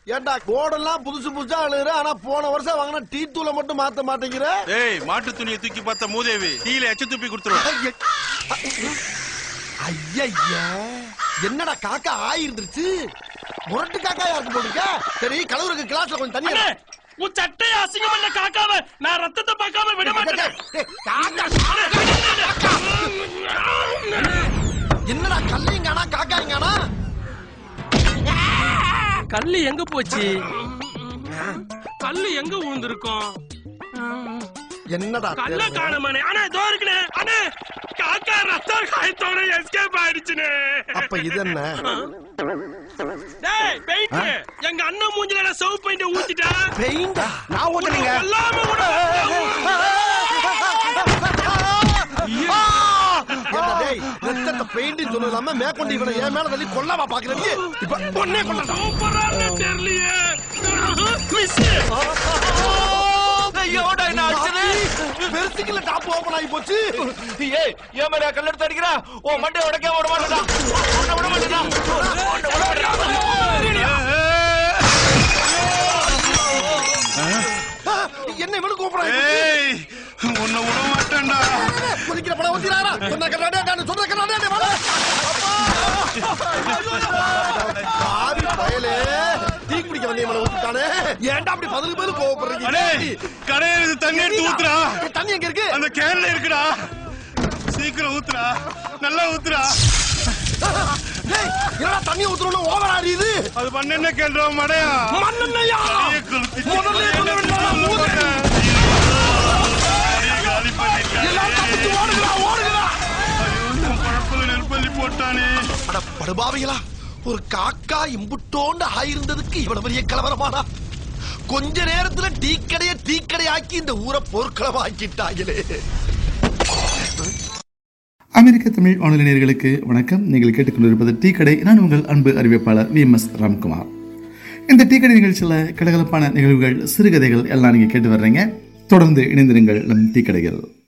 ஏன்டா கோடெல்லாம் புதுசு புதுசா அழுகுற ஆனா போன வருஷம் வாங்கின டீ தூளை மட்டும் மாத்த மாட்டேங்கிற ஏய் மாட்டு துணியை தூக்கி பார்த்த மூதேவி கீழே எச்ச துப்பி கொடுத்துருவேன் ஐயா என்னடா காக்கா ஆயிருந்துருச்சு முரட்டு காக்கா யாருக்கு போட்டுருக்க சரி கலவருக்கு கிளாஸ்ல கொஞ்சம் தண்ணி அண்ணே உன் சட்டையை அசிங்கம் பண்ண காக்காம நான் ரத்தத்தை பார்க்காம விட மாட்டேன் டேய், காக்கா, காக்கா. என்னடா கல்லைங்கானா காக்காய்ங்கானா கல்லு எங்க போச்சு கல்லு எங்க விழுந்திருக்கும் என்னடா கல்ல தேடுற? காணமானே அண்ணே இதோ இருக்குனே அண்ணே காக்கா ரத்தம் காயத்தோட எஸ்கேப் ஆயிடுச்சுனே அப்ப இது என்ன டேய் பெயிண்ட் எங்க அண்ணன் மூஞ்சில நான் சவு பெயிண்ட் ஊத்திட்டேன் பெயிண்டா நான் ஊத்துறீங்க கொல்லாம விட என்ன டேய் ரத்தத்தை பெயிண்ட் சொல்லாம மேற்கொண்டு இவனை என் மேல தள்ளி கொல்லாமா பாக்குறீங்க இப்ப பொண்ணே கொண்டா சூப்பரான தெரியலையே மிஸ் ஐயோடா என்ன அடிச்சது பெருசுக்குள்ள டாப் ஓபன் ஆகி போச்சு ஏய் ஏன் மேல கல் எடுத்து அடிக்கிறா ஓ மண்டை உடைக்க விட மாட்டேடா உன்னை விட மாட்டேடா உன்னை விட மாட்டேடா என்ன இவனு கூப்பிடுறாங்க ஏய் உன்னை விட மாட்டேன்டா குதிக்கிற படம் வந்துறாரா சொன்ன கட்டாடே நான் சொன்ன கட்டாடே வாடா பாவி பயலே டீ குடிக்க வந்தே மலை ஊத்திட்டானே ஏன்டா அப்படி பதில் பதில் கோவப்படுறீங்க அடே கடையில தண்ணி எடுத்து ஊத்துறா ஏய், தண்ணி எங்க இருக்கு அந்த கேன்ல இருக்குடா சீக்கிரம் ஊத்துறா நல்லா ஊத்துறா டேய் என்னடா தண்ணி ஊத்துறோம்னு ஓவர் ஆறியுது அது பண்ண என்ன கேள்றா மடையா மண்ணெண்ணையா தலையை கொளுத்தி- முதல்ல சொல்ல வேண்டாம் ஊத்துறேன் தலையை காலி பண்ணிட்டேன். எல்லாரும் தப்பிச்சு ஓடுங்கடா ஓடுங்கடா ஐயோ, பழப்புல நெருப்பள்ளி போட்டானே அட படுபாவிகளா ஒரு காக்கா இம்புட்டோண்டு ஆயிருந்ததுக்கு இவ்வளவு பெரிய கலவரமாடா கொஞ்ச நேரத்துல டீ கடைய டீ கடையாக்கி இந்த ஊரை போர்க்களமா ஆக்கிட்டாங்களே அமெரிக்க தமிழ் வானொலி நேயர்களுக்கு வணக்கம் நீங்கள் கேட்டுக்கொண்டிருப்பது டீ கடை நான் உங்கள் அன்பு அறிவிப்பாளர் வி எம் எஸ் ராம்குமார் இந்த டீ கடை நிகழ்ச்சியில் கலகலப்பான நிகழ்வுகள் சிறுகதைகள் எல்லாம் நீங்கள் கேட்டு வர்றீங்க தொடர்ந்து இணைந்திருங்கள் நம் டீ கடைகள்